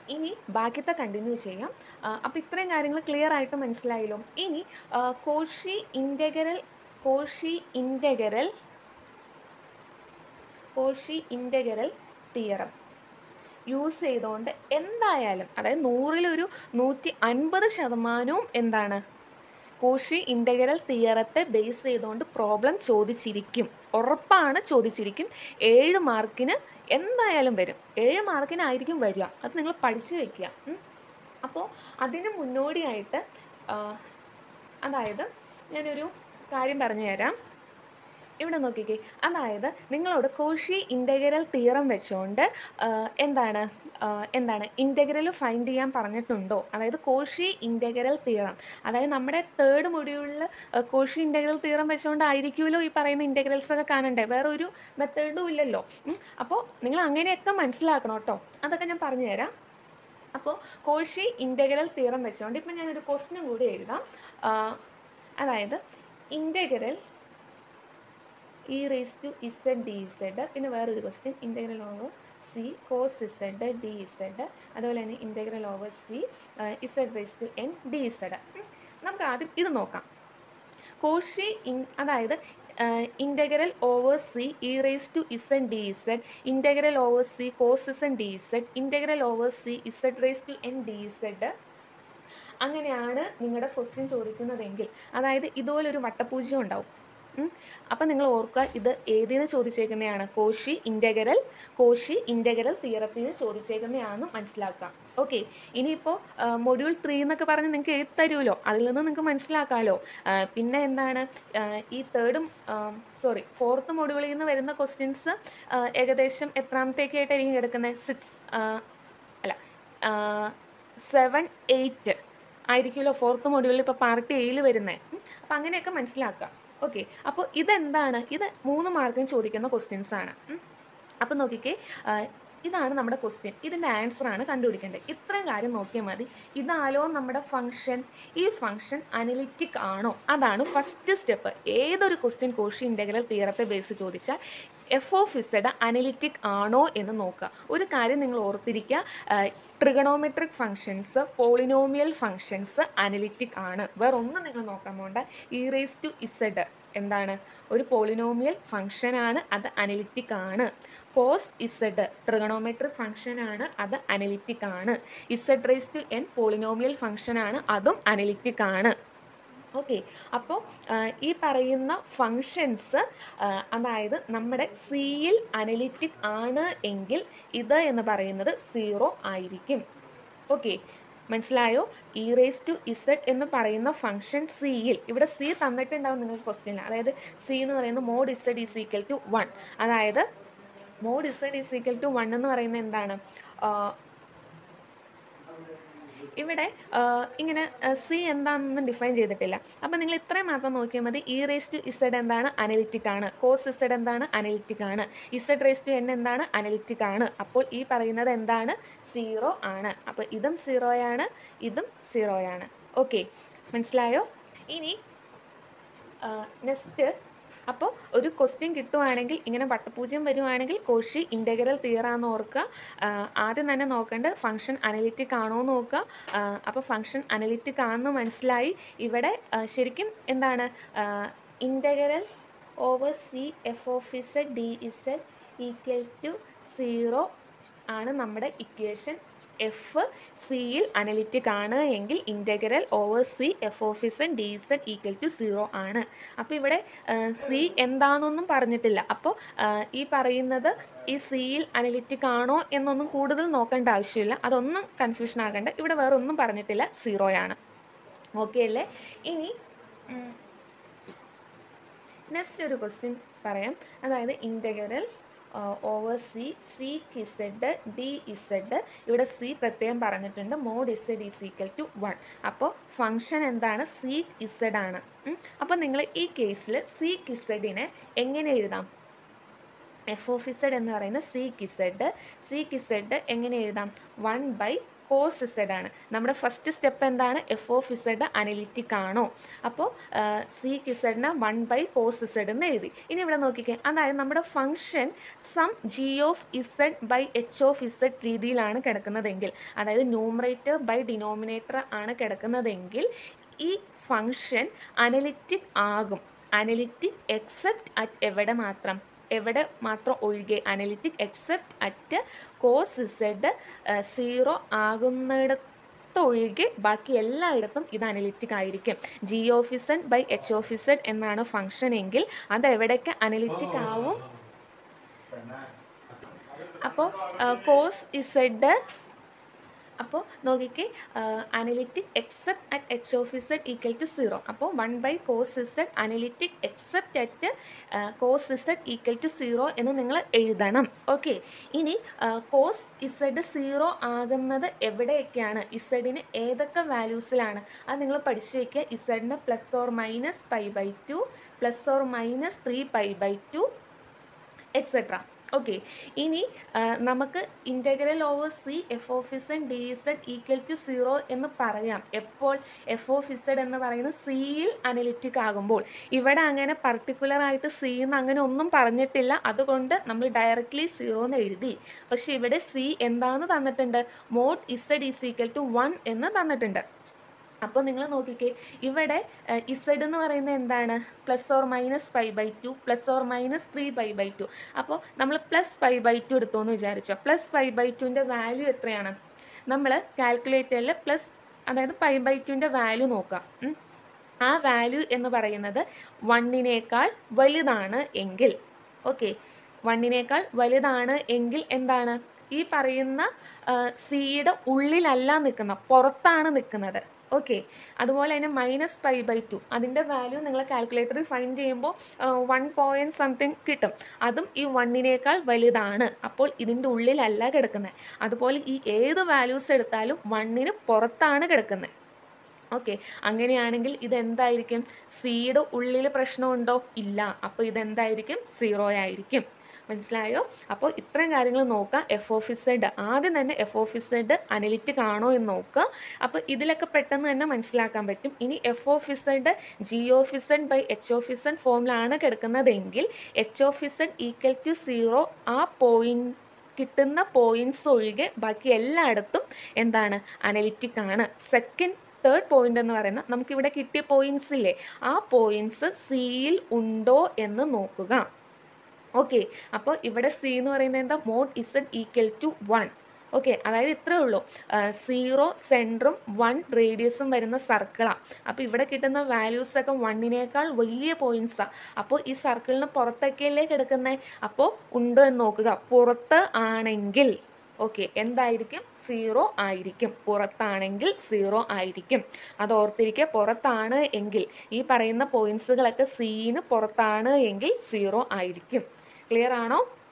ഇനി ബാക്കിയത്തെ കണ്ടിന്യൂ ചെയ്യാം അപ്പോൾ ഇത്രയും കാര്യങ്ങൾ ക്ലിയർ ആയിട്ട് മനസ്സിലായല്ലോ ഇനി ആ, Cauchy integral Cauchy integral Cauchy integral theorem use ചെയ്തുകൊണ്ട് എന്തായാലും അതായത് നൂറിലൊരു നൂറ്റി അൻപത് ശതമാനവും എന്താണ് കോഷി ഇൻ്റഗ്രൽ തിയറത്തെ ബേസ് ചെയ്തുകൊണ്ട് പ്രോബ്ലം ചോദിച്ചിരിക്കും ഉറപ്പാണ് ചോദിച്ചിരിക്കും ഏഴ് മാർക്കിന് എന്തായാലും വരും ഏഴ് മാർക്കിനായിരിക്കും വരിക അത് നിങ്ങൾ പഠിച്ചു വെക്കുക ഉം. അപ്പോൾ അതിന് മുന്നോടിയായിട്ട് ആ, അതായത് ഞാനൊരു കാര്യം പറഞ്ഞു തരാം ഇവിടെ നോക്കിക്കേ അതായത് നിങ്ങളോട് കോഷി ഇൻ്റഗ്രൽ തിയറം വെച്ചുകൊണ്ട് ആ, എന്താണ് ആ, എന്താണ് ഇൻ്റഗ്രൽ ഫൈൻഡ് ചെയ്യാൻ പറഞ്ഞിട്ടുണ്ടോ അതായത് കോഷി ഇൻ്റഗ്രൽ തിയറം അതായത് നമ്മുടെ തേർഡ് മൊഡ്യൂളിൽ കോഷി ഇൻ്റഗ്രൽ തിയറം വെച്ചുകൊണ്ടായിരിക്കുമല്ലോ ഈ പറയുന്ന ഇൻ്റഗ്രൽസ് ഒക്കെ കാണണ്ടേ വേറെ ഒരു മെത്തേഡും ഇല്ലല്ലോ ഉം. അപ്പോൾ നിങ്ങൾ അങ്ങനെയൊക്കെ മനസ്സിലാക്കണം കേട്ടോ അതൊക്കെ ഞാൻ പറഞ്ഞു തരാം അപ്പോൾ കോഷി ഇൻ്റഗ്രൽ തിയറം വെച്ചുകൊണ്ട് ഇപ്പം ഞാനൊരു ക്വസ്റ്റിനും കൂടി എഴുതാം ആ, അതായത് integral E raise to Z D Z പിന്നെ വേറൊരു question integral over C cos Z D Z അതുപോലെ തന്നെ integral over C Z raise to N D Z നമുക്ക് ആദ്യം ഇത് നോക്കാം കോഷി ഇൻ അതായത് integral over C E raise to Z D Z integral over C cos Z D Z integral over C Z raise to N D Z അങ്ങനെയാണ് നിങ്ങളുടെ question ചോദിക്കുന്നതെങ്കിൽ അതായത് ഇതുപോലൊരു വട്ടപൂജ്യം ഉണ്ടാവും അപ്പം നിങ്ങൾ ഓർക്കുക ഇത് ഏതിന് ചോദിച്ചേക്കുന്നതാണ് കോശി ഇൻ്റഗ്രൽ കോശി ഇൻ്റഗ്രൽ തിയറത്തിന് ചോദിച്ചേക്കുന്നതാണെന്ന് മനസ്സിലാക്കാം ഓക്കെ ഇനിയിപ്പോൾ മൊഡ്യൂൾ ത്രീ എന്നൊക്കെ പറഞ്ഞ് നിങ്ങൾക്ക് എഴുതി തരുമല്ലോ അതിൽ നിന്ന് നിങ്ങൾക്ക് മനസ്സിലാക്കാമല്ലോ ആ, പിന്നെ എന്താണ് ആ, ഈ തേർഡും സോറി ഫോർത്ത് മൊഡ്യൂളിൽ നിന്ന് വരുന്ന ക്വസ്റ്റ്യൻസ് ഏകദേശം എത്രാമത്തേക്കായിട്ടായിരിക്കും കിടക്കുന്നത് സിക്സ് അല്ല സെവൻ എയ്റ്റ് ആയിരിക്കുമല്ലോ ഫോർത്ത് മൊഡ്യൂളിൽ ഇപ്പോൾ പാർട്ട് എയിൽ വരുന്നത് അപ്പം അങ്ങനെയൊക്കെ മനസ്സിലാക്കുക ഓക്കെ അപ്പോൾ ഇതെന്താണ് ഇത് മൂന്ന് മാർക്കിന് ചോദിക്കുന്ന ക്വസ്റ്റ്യൻസ് ആണ് അപ്പം നോക്കിക്കേ ആ, ഇതാണ് നമ്മുടെ ക്വസ്റ്റ്യൻ ഇതിൻ്റെ ആൻസർ ആണ് കണ്ടുപിടിക്കേണ്ടത് ഇത്രയും കാര്യം നോക്കിയാൽ മതി ഇതാലോ നമ്മുടെ ഫംഗ്ഷൻ ഈ ഫംഗ്ഷൻ അനലിറ്റിക് ആണോ അതാണ് ഫസ്റ്റ് സ്റ്റെപ്പ് ഏതൊരു ക്വസ്റ്റ്യൻ കോഷി ഇൻ്റഗ്രൽ തിയറത്തെ ബേസ് ചോദിച്ചാൽ എഫ് ഓഫ് ഇസഡ് അനലിറ്റിക് ആണോ എന്ന് നോക്കുക ഒരു കാര്യം നിങ്ങൾ ഓർത്തിരിക്കുക trigonometric functions polynomial functions analytic ആണ് വേറെ ഒന്നും നിങ്ങൾ നോക്കാൻ പോണ്ട ഇ റേസ് ടു ഇസഡ് എന്താണ് ഒരു പോളിനോമിയൽ ഫങ്ഷനാണ് അത് അനലിറ്റിക് ആണ് കോസ് ഇസഡ് ട്രിഗണോമെട്രിക് ഫങ്ഷനാണ് അത് അനലിറ്റിക് ആണ് Z raise to N polynomial ഫങ്ഷനാണ് അതും അനലിറ്റിക് ആണ് ഓക്കെ അപ്പോൾ ഈ പറയുന്ന ഫങ്ഷൻസ് അതായത് നമ്മുടെ സിയിൽ അനലിറ്റിക് ആണ് എങ്കിൽ ഇത് എന്ന് പറയുന്നത് സീറോ ആയിരിക്കും ഓക്കെ മനസ്സിലായോ ഇ റേസ് ടു ഇസഡ് എന്ന് പറയുന്ന ഫംഗ്ഷൻ സിയിൽ ഇവിടെ സി തന്നിട്ടുണ്ടാവും നിങ്ങൾക്ക് ക്വസ്റ്റ്യൻ അതായത് സി എന്ന് പറയുന്നത് mod Z is equal to one അതായത് mod Z is equal to one എന്ന് പറയുന്നത് എന്താണ് ആ, ഇവിടെ ആ, ഇങ്ങനെ സി എന്താണെന്ന് ഡിഫൈൻ ചെയ്തിട്ടില്ല അപ്പം നിങ്ങൾ ഇത്രയും മാത്രം നോക്കിയാൽ മതി ഇ റേസ് ടു ഇസഡ് എന്താണ് അനലിറ്റിക് ആണ് കോസ് ഇസഡ് എന്താണ് അനലിറ്റിക് ആണ് ഇസഡ് റേസ് ടു എൻ എന്താണ് അനലിറ്റിക് ആണ് അപ്പോൾ ഈ പറയുന്നത് എന്താണ് സീറോ ആണ് അപ്പോൾ ഇതും സീറോയാണ് ഇതും സീറോയാണ് ഓക്കെ മനസ്സിലായോ ഇനി നെക്സ്റ്റ് അപ്പോൾ ഒരു ക്വസ്റ്റ്യൻ കിട്ടുവാണെങ്കിൽ ഇങ്ങനെ വട്ടപൂജ്യം വരുവാണെങ്കിൽ കോഷി ഇൻ്റഗ്രൽ തിയറാന്ന് ഓർക്കുക ആ, ആദ്യം തന്നെ നോക്കേണ്ടത് ഫംഗ്ഷൻ അനലിറ്റിക് ആണോ എന്ന് നോക്കുക അപ്പോൾ ഫംഗ്ഷൻ അനലിറ്റിക് ആണെന്ന് മനസ്സിലായി ഇവിടെ ആ, ശരിക്കും എന്താണ് integral over C F of Z D Z equal to zero ആണ് നമ്മുടെ ഇക്വേഷൻ എഫ് സിയിൽ അനലിറ്റിക് ആണ് എങ്കിൽ integral over C F of Z D Z equal to zero ആണ് അപ്പോൾ ഇവിടെ സി എന്താണെന്നൊന്നും പറഞ്ഞിട്ടില്ല അപ്പോൾ ഈ പറയുന്നത് ഈ സിയിൽ അനലിറ്റിക് ആണോ എന്നൊന്നും കൂടുതൽ നോക്കേണ്ട ആവശ്യമില്ല അതൊന്നും കൺഫ്യൂഷൻ ആകേണ്ട ഇവിടെ വേറെ ഒന്നും പറഞ്ഞിട്ടില്ല സീറോയാണ് ഓക്കെ അല്ലേ ഇനി നെക്സ്റ്റ് ഒരു ക്വസ്റ്റ്യൻ പറയാം അതായത് integral over C C Z D Z ഇവിടെ സി പ്രത്യേകം പറഞ്ഞിട്ടുണ്ട് mod Z is equal to one അപ്പോൾ ഫങ്ഷൻ എന്താണ് സി ഇസഡ് ആണ് അപ്പോൾ നിങ്ങൾ ഈ കേസിൽ സി ഇസഡിനെ എങ്ങനെ എഴുതാം എഫ് ഓഫ് ഇസഡ് എന്ന് പറയുന്നത് സി കിസഡ് സി കിസഡ് എങ്ങനെ എഴുതാം വൺ ബൈ കോസ് ഇസഡ് ആണ് നമ്മുടെ ഫസ്റ്റ് സ്റ്റെപ്പ് എന്താണ് എഫ് ഓഫ് ഇസഡ് അനലിറ്റിക് ആണോ അപ്പോൾ സി കിസഡിനെ വൺ ബൈ കോസ് ഇസഡ് എന്ന് എഴുതി ഇനി ഇവിടെ നോക്കിക്കേ അതായത് നമ്മുടെ function some G of Z by H of Z രീതിയിലാണ് കിടക്കുന്നതെങ്കിൽ അതായത് ന്യൂമറേറ്റർ ബൈ ഡിനോമിനേറ്റർ ആണ് കിടക്കുന്നതെങ്കിൽ ഈ ഫംഗ്ഷൻ അനലിറ്റിക് ആകും അനലിറ്റിക് എക്സെപ്റ്റ് അറ്റ് എവിടെ മാത്രം എവിടെ മാത്രം ഒഴികെ analytic except at cos Z zero ആകുന്നിടത്തൊഴികെ ബാക്കി എല്ലായിടത്തും ഇത് അനലിറ്റിക് ആയിരിക്കും G of Z by H of Z എന്നാണ് ഫംഗ്ഷൻ എങ്കിൽ അത് എവിടെയൊക്കെ അനലിറ്റിക് ആവും അപ്പോൾ കോസ് ഇസഡ് അപ്പോൾ നോക്കിക്കേ analytic except at H of Z equal to zero അപ്പോൾ one by cos Z analytic except at cos Z equal to zero എന്ന് നിങ്ങൾ എഴുതണം ഓക്കെ ഇനി കോസ് ഇസഡ് സീറോ ആകുന്നത് എവിടെയൊക്കെയാണ് ഇസഡിന് ഏതൊക്കെ വാല്യൂസിലാണ് അത് നിങ്ങൾ പഠിച്ചു വയ്ക്കുക ഇസഡിന് plus or minus pi by two plus or minus three pi by two etcetera okay ഇനി ആ, നമുക്ക് integral over C F of Z D Z equal to zero എന്ന് പറയാം എപ്പോൾ എഫ് ഓഫ് ഇസഡ് എന്ന് പറയുന്നത് സിയിൽ അനലിറ്റിക് ആകുമ്പോൾ ഇവിടെ അങ്ങനെ പർട്ടിക്കുലർ ആയിട്ട് സി എന്ന് അങ്ങനെ ഒന്നും പറഞ്ഞിട്ടില്ല അതുകൊണ്ട് നമ്മൾ ഡയറക്റ്റ്ലി സീറോ എന്ന് എഴുതി പക്ഷെ ഇവിടെ സി എന്താണെന്ന് തന്നിട്ടുണ്ട് mod Z is equal to one എന്ന് തന്നിട്ടുണ്ട് അപ്പോൾ നിങ്ങൾ നോക്കിക്കേ ഇവിടെ ഇസഡ് എന്ന് പറയുന്നത് എന്താണ് plus or minus five by two plus or minus three five by two അപ്പോൾ നമ്മൾ പ്ലസ് ഫൈവ് ബൈ ടു എടുത്തോന്ന് വിചാരിച്ചോ പ്ലസ് ഫൈവ് ബൈ ടുവിൻ്റെ വാല്യൂ എത്രയാണ് നമ്മൾ കാൽക്കുലേറ്ററിൽ പ്ലസ് അതായത് ഫൈവ് ബൈ ടുവിൻ്റെ വാല്യൂ നോക്കാം ഉം. ആ വാല്യൂ എന്ന് പറയുന്നത് വണ്ണിനേക്കാൾ വലുതാണ് എങ്കിൽ ഓക്കെ വണ്ണിനേക്കാൾ വലുതാണ് എങ്കിൽ എന്താണ് ഈ പറയുന്ന സിയുടെ ഉള്ളിലല്ല നിൽക്കുന്ന പുറത്താണ് നിൽക്കുന്നത് ഓക്കെ അതുപോലെ തന്നെ മൈനസ് ഫൈവ് ബൈ ടു അതിൻ്റെ വാല്യൂ നിങ്ങൾ കാൽക്കുലേറ്ററിൽ ഫൈൻഡ് ചെയ്യുമ്പോൾ വൺ പോയിൻറ്റ് സംതിങ് കിട്ടും അതും ഈ വണ്ണിനേക്കാൾ വലുതാണ് അപ്പോൾ ഇതിൻ്റെ ഉള്ളിലല്ല കിടക്കുന്നത് അതുപോലെ ഈ ഏത് വാല്യൂസ് എടുത്താലും വണ്ണിന് പുറത്താണ് കിടക്കുന്നത് ഓക്കെ അങ്ങനെയാണെങ്കിൽ ഇതെന്തായിരിക്കും സിയുടെ ഉള്ളിൽ പ്രശ്നമുണ്ടോ ഇല്ല അപ്പോൾ ഇതെന്തായിരിക്കും സീറോ ആയിരിക്കും മനസ്സിലായോ അപ്പോൾ ഇത്രയും കാര്യങ്ങൾ നോക്കുക എഫ് ഓഫീസഡ് ആദ്യം തന്നെ എഫ് ഓഫീസഡ് അനലിറ്റിക് ആണോ എന്ന് നോക്കുക അപ്പോൾ ഇതിലൊക്കെ പെട്ടെന്ന് തന്നെ മനസ്സിലാക്കാൻ പറ്റും ഇനി F of Z G of Z by H of Z ഫോമിലാണ് കിടക്കുന്നതെങ്കിൽ H of Z equal to zero ആ പോയിന്റ് കിട്ടുന്ന പോയിന്റ്സ് ഒഴികെ ബാക്കി എല്ലായിടത്തും എന്താണ് അനലിറ്റിക് ആണ് സെക്കൻഡ് തേർഡ് പോയിന്റ് എന്ന് പറയുന്നത് നമുക്കിവിടെ കിട്ടിയ പോയിന്റ്സ് ഇല്ലേ ആ പോയിന്റ്സ് സിയിൽ ഉണ്ടോ എന്ന് നോക്കുക ഓക്കെ അപ്പോൾ ഇവിടെ സി എന്ന് പറയുന്നത് എന്താ mod Z equal to one okay അതായത് ഇത്രേ ഉള്ളൂ സീറോ സെൻറ്ററും വൺ റേഡിയസും വരുന്ന സർക്കിളാണ് അപ്പോൾ ഇവിടെ കിട്ടുന്ന വാല്യൂസ് ഒക്കെ വണ്ണിനേക്കാൾ വലിയ പോയിൻറ്റ്സാണ് അപ്പോൾ ഈ സർക്കിളിന് പുറത്തൊക്കെയല്ലേ കിടക്കുന്നത് അപ്പോൾ ഉണ്ടോ എന്ന് നോക്കുക പുറത്ത് ആണെങ്കിൽ ഓക്കെ എന്തായിരിക്കും സീറോ ആയിരിക്കും പുറത്താണെങ്കിൽ സീറോ ആയിരിക്കും അത് ഓർത്തിരിക്കുക പുറത്താണ് എങ്കിൽ ഈ പറയുന്ന പോയിന്റ്സുകളൊക്കെ സീന് പുറത്താണ് എങ്കിൽ സീറോ ആയിരിക്കും ക്ലിയർ ആണോ